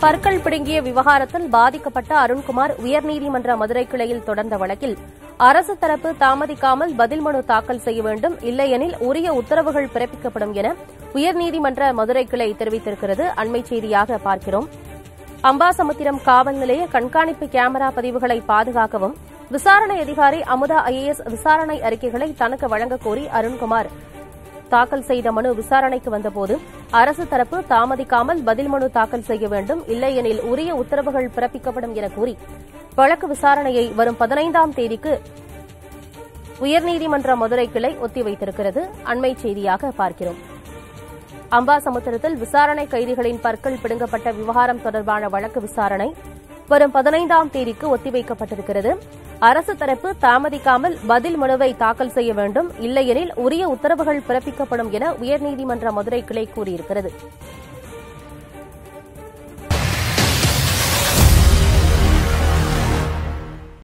பற்கள் பிடுங்கிய விவகாரத்தில் பாதிக்கப்பட்ட அருண்குமார் உயர்நீதிமன்ற மதுரை கிளையில் தொடர்ந்த வழக்கில் அரசு தரப்பு தாமதிக்காமல் பதில் மனு தாக்கல் செய்ய வேண்டும் இல்லையெனில் உரிய உத்தரவுகள் பிறப்பிக்கப்படும் என உயர்நீதிமன்ற மதுரை கிளை தெரிவித்திருக்கிறது அண்மை செய்தியாக பார்க்கிறோம் அம்பாசமுத்திரம் காவல் நிலைய கண்காணிப்பு கேமரா பதிவுகளை பாதுகாக்கவும் விசாரணை அதிகாரி அமுதா ஐஏஎஸ் விசாரணை அறிக்கைகளை தனக்கு வழங்கக் கோரி அருண்குமார் தாக்கல் செய்த மனு விசாரணைக்கு வந்தபோது அரசு தரப்பு தாமதிக்காமல் பதில் மனு தாக்கல் செய்ய வேண்டும் இல்லையெனில் உரிய உத்தரவுகள் பிறப்பிக்கப்படும் என கூறி வழக்கு விசாரணையை வரும் பதினைந்தாம் தேதிக்கு உயர்நீதிமன்ற மதுரை கிளை ஒத்திவைத்திருக்கிறது அண்மை செய்தியாக பார்க்கிறோம் அம்பாசமுத்திரத்தில் விசாரணை கைதிகளின் பற்கள் பிடுங்கப்பட்ட விவகாரம் தொடர்பான வழக்கு விசாரணை வரும் பதினைந்தாம் தேதிக்கு ஒத்திவைக்கப்பட்டிருக்கிறது அரசு தரப்பு தாமதிக்காமல் பதில் மனுவை தாக்கல் செய்ய வேண்டும் இல்லையெனில் உரிய உத்தரவுகள் பிறப்பிக்கப்படும் என உயர்நீதிமன்ற மதுரை கிளை கூறியிருக்கிறது